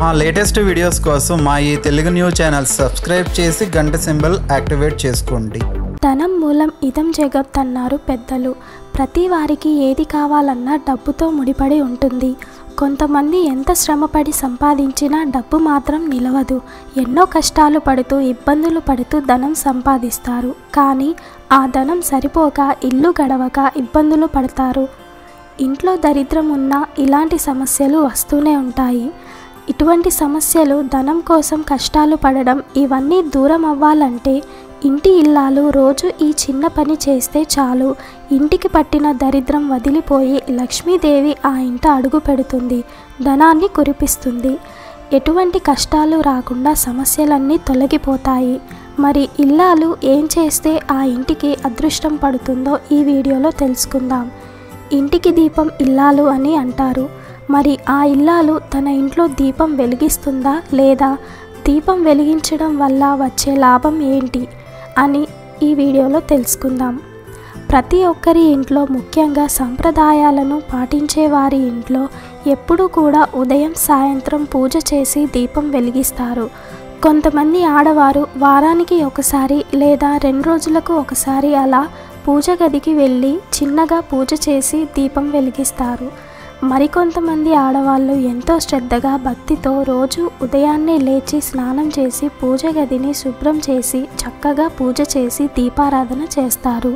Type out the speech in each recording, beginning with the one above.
మా latest videos కోసం మా ఈ తెలుగు న్యూస్ ఛానల్ సబ్స్క్రైబ్ చేసి గంట సింబల్ యాక్టివేట్ చేసుకోండి ధనం మూలం ఇదం జగత్ అన్నారు పెద్దలు ప్రతి వారికి ఏది కావాలన్నా డబ్బుతో ముడిపడి ఉంటుంది కొంతమంది ఎంత శ్రమపడి సంపాదించినా డబ్బు మాత్రం నిలవదు ఎన్నో కష్టాలు పడుతూ ఇబ్బందులు పడుతూ ధనం సంపాదిస్తారు కానీ ఆ ధనం సరిపోక ఇల్లు గడవక ఇబ్బందులు పడతారు ఇంట్లో దరిద్రం ఉన్నా ఇలాంటి సమస్యలు వస్తూనే ఉంటాయి ఇటువంటి సమస్యలు ధనం కోసం కష్టాలు పడడం ఇవన్నీ దూరం అవ్వాలంటే ఇంటి ఇల్లాలు రోజు ఈ చిన్న పని చేస్తే చాలు ఇంటికి పట్టిన దరిద్రం వదిలిపోయి లక్ష్మీదేవి ఆ ఇంట అడుగు పెడుతుంది ధనాన్ని కురిపిస్తుంది ఎటువంటి కష్టాలు రాకుండా సమస్యలన్నీ తొలగిపోతాయి మరి ఇల్లాలు ఏం చేస్తే ఆ ఇంటికి అదృష్టం పడుతుందో ఈ వీడియోలో తెలుసుకుందాం ఇంటికి దీపం ఇల్లాలు అని అంటారు మరి ఆ ఇల్లాలు తన ఇంట్లో దీపం వెలిగిస్తుందా లేదా దీపం వెలిగించడం వల్ల వచ్చే లాభం ఏంటి అని ఈ వీడియోలో తెలుసుకుందాం ప్రతి ఒక్కరి ఇంట్లో ముఖ్యంగా సంప్రదాయాలను పాటించే వారి ఇంట్లో ఎప్పుడూ కూడా ఉదయం సాయంత్రం పూజ చేసి దీపం వెలిగిస్తారు కొంతమంది ఆడవారు వారానికి ఒకసారి లేదా రెండు రోజులకు ఒకసారి అలా పూజ గదికి వెళ్ళి చిన్నగా పూజ చేసి దీపం వెలిగిస్తారు మరికొంతమంది ఆడవాళ్ళు ఎంతో శ్రద్ధగా భక్తితో రోజు ఉదయాన్నే లేచి స్నానం చేసి పూజ గదిని శుభ్రం చేసి చక్కగా పూజ చేసి దీపారాధన చేస్తారు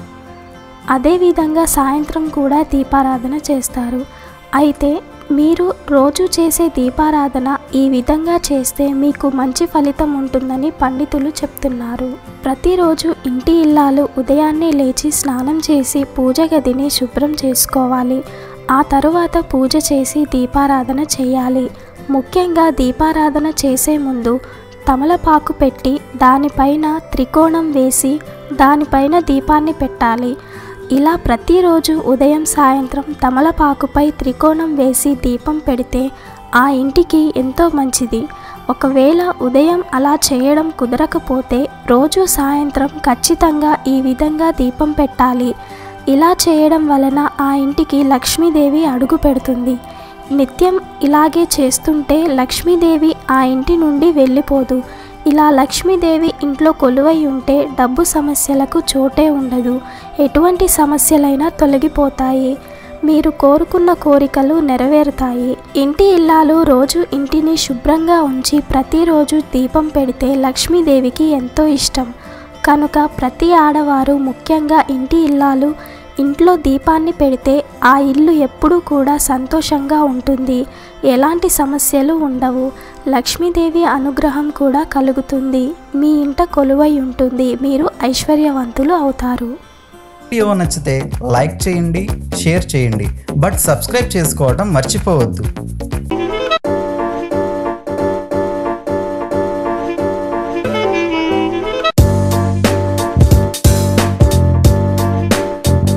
అదేవిధంగా సాయంత్రం కూడా దీపారాధన చేస్తారు అయితే మీరు రోజు చేసే దీపారాధన ఈ విధంగా చేస్తే మీకు మంచి ఫలితం ఉంటుందని పండితులు చెప్తున్నారు ప్రతిరోజు ఇంటి ఇల్లాలు ఉదయాన్నే లేచి స్నానం చేసి పూజ గదిని శుభ్రం చేసుకోవాలి ఆ తరువాత పూజ చేసి దీపారాధన చేయాలి ముఖ్యంగా దీపారాధన చేసే ముందు తమలపాకు పెట్టి దానిపైన త్రికోణం వేసి దానిపైన దీపాన్ని పెట్టాలి ఇలా ప్రతిరోజు ఉదయం సాయంత్రం తమలపాకుపై త్రికోణం వేసి దీపం పెడితే ఆ ఇంటికి ఎంతో మంచిది ఒకవేళ ఉదయం అలా చేయడం కుదరకపోతే రోజు సాయంత్రం ఖచ్చితంగా ఈ విధంగా దీపం పెట్టాలి ఇలా చేయడం వలన ఆ ఇంటికి లక్ష్మీదేవి అడుగు పెడుతుంది నిత్యం ఇలాగే చేస్తుంటే లక్ష్మీదేవి ఆ ఇంటి నుండి వెళ్ళిపోదు ఇలా లక్ష్మీదేవి ఇంట్లో కొలువై ఉంటే డబ్బు సమస్యలకు చోటే ఉండదు ఎటువంటి సమస్యలైనా తొలగిపోతాయి మీరు కోరుకున్న కోరికలు నెరవేరుతాయి ఇంటి ఇల్లాలు రోజు ఇంటిని శుభ్రంగా ఉంచి ప్రతిరోజు దీపం పెడితే లక్ష్మీదేవికి ఎంతో ఇష్టం కనుక ప్రతి ఆడవారు ముఖ్యంగా ఇంటి ఇల్లాలు ఇంట్లో దీపాన్ని పెడితే ఆ ఇల్లు ఎప్పుడూ కూడా సంతోషంగా ఉంటుంది ఎలాంటి సమస్యలు ఉండవు లక్ష్మీదేవి అనుగ్రహం కూడా కలుగుతుంది మీ ఇంట కొలువై ఉంటుంది మీరు ఐశ్వర్యవంతులు అవుతారు వీడియో నచ్చితే లైక్ చేయండి షేర్ చేయండి బట్ సబ్స్క్రైబ్ చేసుకోవడం మర్చిపోవద్దు